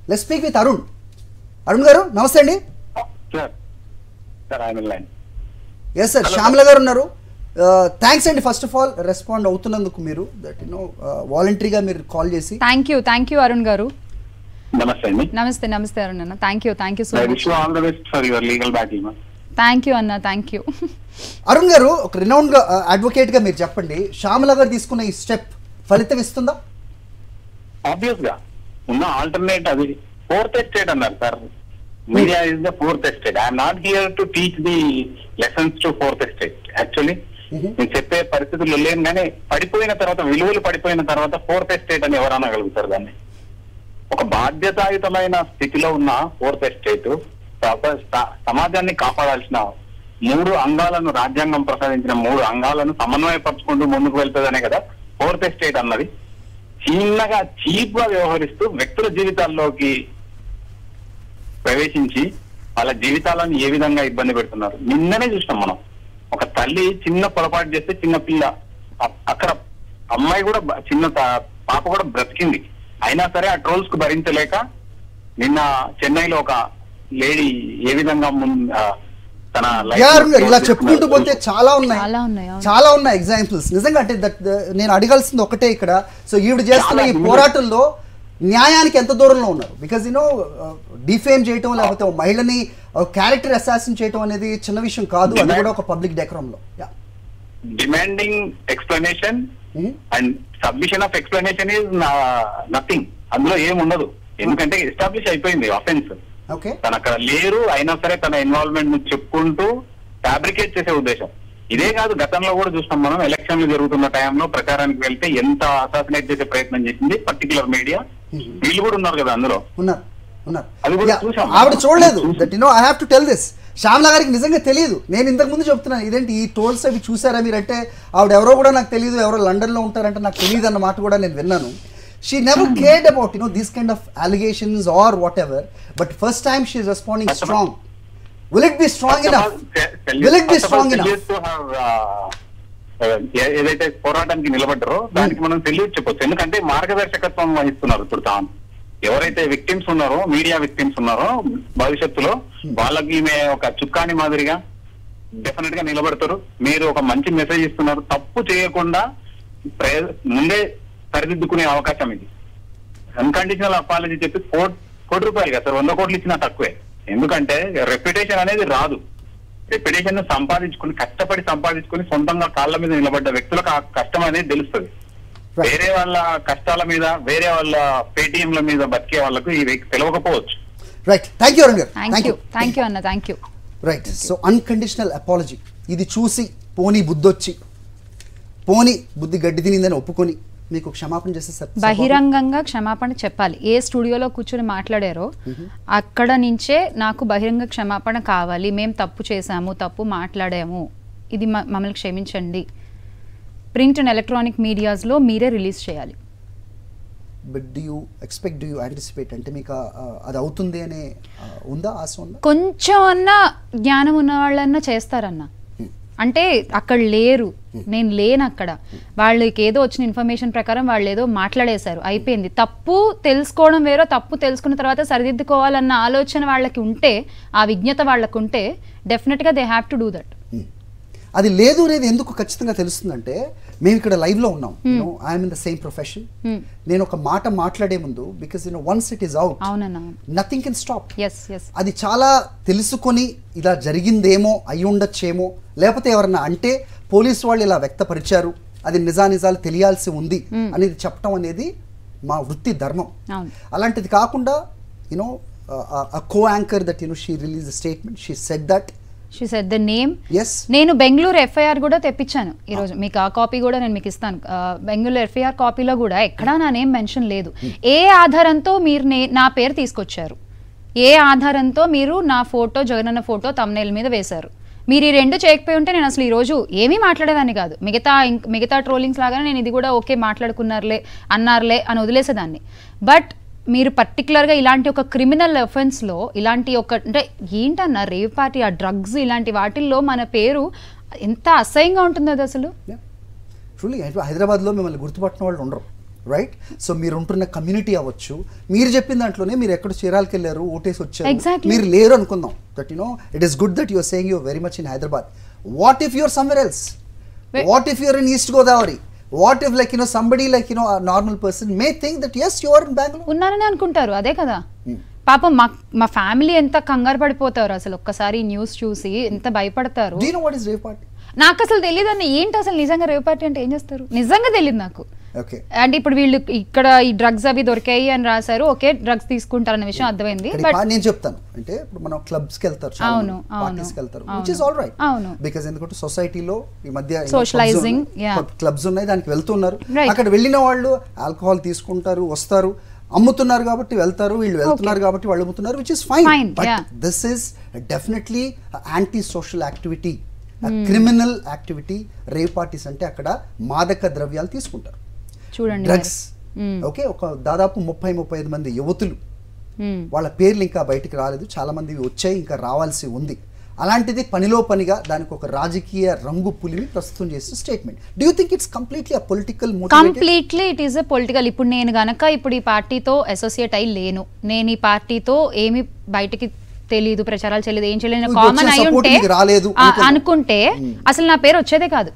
Let speak with Arun Arun గారు నమస్తే అండి సార్ సార్ ఆయన లైన్ ఎస్ సార్ శ్యామల గారు ఉన్నారు థ్యాంక్స్ అండి ఫస్ట్ ఆఫ్ ఆల్ రెస్పాండ్ అవుతున్నందుకు మీరు దట్ యూనో వాలంటరీగా మీరు కాల్ చేసి thank you thank you Arun గారు నమస్తే అండి నమస్తే నమస్తే అరుణ్ అన్న thank you thank you so I much wish all the best for your legal battle ma'am thank you అన్న థ్యాంక్ యూ అరుణ్ గారు ఒక renowned గా అడ్వకేట్ గా మీరు చెప్పండి శ్యామల గారు తీసుకున్న ఈ స్టెప్ ఫలితం ఇస్తుందా ఆబ్వియస్ గా ఉన్న ఆల్టర్నేట్ అది ఫోర్త్ ఎస్టేట్ అన్నారు sir media is the fourth estate I'm not here to teach the lessons to fourth estate actually Mhm. నేను చెప్పే పరిస్థితులు లేను కానీ పడిపోయిన తర్వాత విలువలు పడిపోయిన తర్వాత ఫోర్త్ ఎస్టేట్ అని ఎవరు అనగలుగుతారు దాన్ని ఒక బాధ్యతాయుతమైన స్థితిలో ఉన్న ఫోర్త్ ఎస్టేట్ సమ- స- సమాజాన్ని కాపాడాల్సిన మూడు అంగాలను రాజ్యాంగం ప్రసాదించిన మూడు అంగాలను సమన్వయపరచుకుంటూ ముందుకు వెళ్తుందనే కదా ఫోర్త్ ఎస్టేట్ అన్నది చిన్నగా చీప్ గా వ్యవహరిస్తూ వ్యక్తుల జీవితాల్లోకి ప్రవేశించి వాళ్ళ జీవితాలను ఏ విధంగా ఇబ్బంది పెడుతున్నారు నిన్ననే చూసినాం మనం ఒక తల్లి చిన్న పొరపాటు చేస్తే చిన్న పిల్ల అ- అక్కడ అమ్మాయి కూడా బ- చిన్న త- పాప కూడా బ్రతికింది అయినా సరే ఆ ట్రోల్స్ కు భరించలేక నిన్న చెన్నైలో ఒక లేడీ ఏ విధంగా ముం- ఆ, తన life యా ను అరుణ్ గారు ఇలా close చెప్పుకుంటూ చేసుకున్నారు. పోతే చాలా ఉన్నాయి చాలా ఉన్నాయి, అవును. చాలా ఉన్నాయి ఎగ్జాంపుల్స్ నిజంగా అంటే దట్ నేను అడగాల్సింది ఒకటే ఇక్కడ సో ఈవిడ చేస్తున్న ఈ చాలా పోరాటంలో న్యాయానికి ఎంత దూరంలో ఉన్నారు బికాజ్ యూనో డిఫేమ్ చేయటం లేకపోతే ఒక మహిళని క్యారెక్టర్ అసాసిన్ చేయటం అనేది చిన్న విషయం కాదు అది కూడా ఒక పబ్లిక్ డెకరంలో yeah demanding explanation and submission of explanation is nothing అందులో ఏం ఉండదు ఎందుకంటే ఎస్టాబ్లిష్ అయిపోయింది అఫెన్స్ ఓకే తను అక్కడ లేరు అయినా సరే తన ఇన్వాల్వ్మెంట్ ను చెప్పుకుంటూ ఫ్యాబ్రికేట్ చేసే ఉద్దేశం ఇదే కాదు గతంలో కూడా చూస్తాం మనం ఎలక్షన్లు జరుగుతున్న టైంలో ప్రచారానికి వెళ్తే ఎంత అసాసినేట్ చేసే ప్రయత్నం చేసింది పర్టికులర్ మీడియా వీళ్ళు కూడా ఉన్నారు కదా అందులో ఉన్నారు ఉన్నారు అది కూడా Yeah, చూసాం. ఆవిడ చూడలేదు చూసాం. That no I have to tell this Shyamala గారికి నిజంగా తెలియదు నేను ఇంతకు ముందు చెప్తున్నాను ఇదేంటి ఈ టోల్స్ అవి చూసారా మీరంటే ఆవిడ ఎవరో కూడా నాకు తెలియదు ఎవరో లండన్లో ఉంటారంటే నాకు తెలియదు అన్న మాట కూడా నేను విన్నాను she never cared about you know these kind of allegations or whatever but first time she is responding First of strong will it be strong enough will it be strong enough ఏదైతే పోరాటానికి నిలబడ్డారో దానికి మనం తెలియదు చెప్పొచ్చు ఎందుకంటే మార్గదర్శకత్వం వహిస్తున్నారు ఇప్పుడు తాను ఎవరైతే విక్టిమ్స్ ఉన్నారో మీడియా విక్టిమ్స్ ఉన్నారో భవిష్యత్తులో వాళ్ళకి ఈమె ఒక చుక్కాని మాదిరిగా డెఫినెట్ గా నిలబడతారు మీరు ఒక మంచి మెసేజ్ ఇస్తున్నారు తప్పు చేయకుండా ప్రయ- ముందే సరిదిద్దుకునే అవకాశం ఇది అన్కండిషనల్ అపాలజీ చెప్పి కోటి కోటి రూపాయలు కదా సార్ వంద కోట్లు ఇచ్చినా తక్కువే ఎందుకంటే రెప్యుటేషన్ అనేది రాదు రెప్యుటేషన్ ను సంపాదించుకుని కష్టపడి సంపాదించుకుని సొంతంగా కాళ్ళ మీద నిలబడ్డ వ్యక్తులకు ఆ కష్టం అనేది తెలుస్తుంది Right. వేరే వాళ్ళ కష్టాల మీద వేరే వాళ్ళ పేటిఎంల మీద బతికే వాళ్ళకు ఇవి తెలియకపోవచ్చు రైట్ థ్యాంక్ యూ అరుణ్ గారు థ్యాంక్ యూ థ్యాంక్ యూ అన్న thank you right so unconditional apology ఇది చూసి పోనీ బుద్ధొచ్చి పోనీ బుద్ధి గడ్డి తినిందని ఒప్పుకొని మీకు క్షమాపణ చేస్తే స- స- బహిరంగంగా క్షమాపణ చెప్పాలి ఏ స్టూడియోలో కూర్చొని మాట్లాడారో అక్కడ నుంచే నాకు బహిరంగ క్షమాపణ కావాలి మేము తప్పు చేశాము తప్పు మాట్లాడాము ఇది మ- మమ్మల్ని క్షమించండి ప్రింట్ అండ్ ఎలక్ట్రానిక్ మీడియాస్లో మీరే రిలీజ్ చేయాలి but do you expect do you anticipate అంటే మీకు ఆ- ఆ- అది అవుతుంది అనే ఆ, ఉందా ఆశ ఉందా కొంచెం అన్నా జ్ఞానం ఉన్న వాళ్ళన్నా చేస్తారన్న అంటే అక్కడ లేరు నేను లేను అక్కడ వాళ్ళకి ఏదో వచ్చిన ఇన్ఫర్మేషన్ ప్రకారం వాళ్ళు ఏదో మాట్లాడేశారు అయిపోయింది తప్పు తెలుసుకోవడం వేరో తప్పు తెలుసుకున్న తర్వాత సరిదిద్దుకోవాలన్న ఆలోచన వాళ్ళకి ఉంటే ఆ విజ్ఞత వాళ్ళకు ఉంటే డెఫినెట్గా they have to do that అది లేదు అనేది ఎందుకు ఖచ్చితంగా తెలుస్తుందంటే మేము ఇక్కడ లైవ్ లో ఉన్నాం I'm in the same profession నేను ఒక మాట మాట్లాడే ముందు because you know once it is out అవునన్నా nothing can stop yes yes అది చాలా తెలుసుకొని ఇలా జరిగిందేమో అయి ఉండొచ్చేమో లేకపోతే ఎవరన్నా అంటే పోలీసు వాళ్ళు ఇలా వ్యక్తపరిచారు అది నిజానిజాలు తెలియాల్సి ఉంది అనేది చెప్పడం అనేది మా వృత్తి ధర్మం అవును అలాంటిది కాకుండా you know co anchor that you know she release statement she said that she said the name yes నేను బెంగళూరు ఎఫ్ఐఆర్ కూడా తెప్పించాను ఈరోజు మీకు ఆ కాపీ కూడా నేను మీకు ఇస్తాను ఆ, బెంగళూరు ఎఫ్ఐఆర్ కాపీలో కూడా ఎక్కడా నా నేమ్ మెన్షన్ లేదు ఏ ఆధారంతో మీరు నే- నా పేరు తీసుకొచ్చారు ఏ ఆధారంతో మీరు నా ఫోటో జగనన్న ఫోటో తమ్నేల్ మీద వేశారు మీరు ఈ రెండు చేయకపోయి ఉంటే నేను అసలు ఈ రోజు ఏమీ మాట్లాడేదాన్ని కాదు మిగతా ఇంక్- మిగతా ట్రోలింగ్స్ లాగానే నేను ఇది కూడా ఓకే మాట్లాడుకున్నారులే అన్నారులే అని వదిలేసేదాన్ని బట్ మీరు పర్టికులర్గా ఇలాంటి ఒక క్రిమినల్ లో ఇలాంటి ఒక అంటే ఏంటన్నా రేవ్ పార్టీ ఆ డ్రగ్స్ ఇలాంటి వాటిల్లో మన పేరు ఎంత అసహ్యంగా ఉంటుంది అది అసలు ట్రూలీ హైదరాబాద్లో మిమ్మల్ని గుర్తుపట్టిన వాళ్ళు ఉండరు రైట్ సో మీరు ఉంటున్న కమ్యూనిటీ అవ్వచ్చు మీరు చెప్పిన దాంట్లోనే మీరు ఎక్కడ చీరాలకి వెళ్ళారు ఓటేసి వచ్చారు Exactly. మీరు లేరు అనుకుందాం that you know it is good that you're saying you're very much in Hyderabad what if you're somewhere else Wait. What if you're in East Godavari what if like you know somebody like you know normal person may think that yes you're in Bengaluru ఉన్నారని అనుకుంటారు అదే కదా పాపం మా మా family ఎంత కంగారు పడిపోతారు అసలు ఒక్కసారి న్యూస్ చూసి ఎంత భయపడతారు do know what is rave party నాకు అసలు తెలియదు అన్న ఏంటి అసలు నిజంగా రేవ్ పార్టీ అంటే ఏం చేస్తారు నిజంగా తెలియదు నాకు ఓకే అంటే ఇప్పుడు వీళ్ళు ఇక్కడ ఈ డ్రగ్స్ అవి దొరికాయి అని రాశారు ఓకే డ్రగ్స్ తీసుకుంటారన్న విషయం అర్థమైంది కానీ బట్ పా- నేను చెప్తాను అంటే ఇప్పుడు మనం క్లబ్స్ కి వెళ్తారు అవును, అవును, పార్టీస్ కి వెళ్తారు విచ్ అవును, ఇస్ ఆల్ రైట్ అవును. బికాజ్ ఎందుకంటే సొసైటీలో ఈ మధ్య Socializing, yeah. క్లబ్స్ ఉన్నాయి దానికి వెళ్తున్నారు Right. అక్కడ వెళ్ళిన వాళ్ళు ఆల్కహాల్ తీసుకుంటారు వస్తారు అమ్ముతున్నారు కాబట్టి వెళ్తారు వీళ్ళు వెళ్తున్నారు కాబట్టి వాళ్ళు అమ్ముతున్నారు which is fine Fine, but yeah. This is definitely anti social activity criminal activity rave parties అంటే అక్కడ మాదక ద్రవ్యాలు తీసుకుంటారు చూడండి డ్రగ్స్ మరి. మ్మ్. ఓకే ఒక దాదాపు ముప్పై ముప్పై ఐదు మంది యువతులు మ్మ్. వాళ్ళ పేర్లు ఇంకా బయటికి రాలేదు చాలా మంది వచ్చాయి ఇంకా రావాల్సి ఉంది అలాంటిది పనిలో పనిగా దానికి ఒక రాజకీయ రంగు పులిమి ప్రస్తుతం చేసిన statement do you think it's completely uh political completely it is a political ఇప్పుడు నేను గనక ఇప్పుడు ఈ పార్టీతో అసోసియేట్ అయి లేను నేను ఈ పార్టీతో ఏమి బయటికి తెలియదు ప్రచారాలు చేయలేదు ఏం చేయలేదు ఇప్పుడు కామన్ వచ్చిన అయి support ఉంటే మీకు రాలేదు ఆ, అనుకుందాం. అనుకుంటే అసలు నా పేరు వచ్చేదే కాదు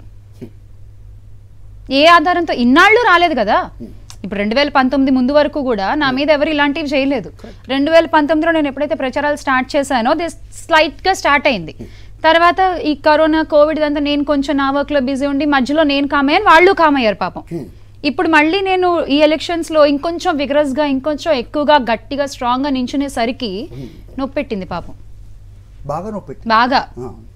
ఏ ఆధారంతో ఇన్నాళ్ళు రాలేదు కదా ఇప్పుడు రెండు వేల పంతొమ్మిది ముందు వరకు కూడా నా మీద ఎవరు ఇలాంటివి చేయలేదు రెండు వేల పంతొమ్మిదిలో నేను ఎప్పుడైతే ప్రచారాలు స్టార్ట్ చేశానో దిస్ స్లైట్ గా స్టార్ట్ అయింది తర్వాత ఈ కరోనా కోవిడ్ ఇదంతా నేను కొంచెం నా వర్క్ లో బిజీ ఉండి మధ్యలో నేను కామయ్యాను వాళ్ళు కామయ్యారు పాపం ఇప్పుడు మళ్ళీ నేను ఈ ఎలక్షన్స్ లో ఇంకొంచెం విగరస్ గా ఇంకొంచెం ఎక్కువగా గట్టిగా స్ట్రాంగ్ గా నించునేసరికి నొప్పెట్టింది పాపం బాగా నొప్పి బాగా ఆ.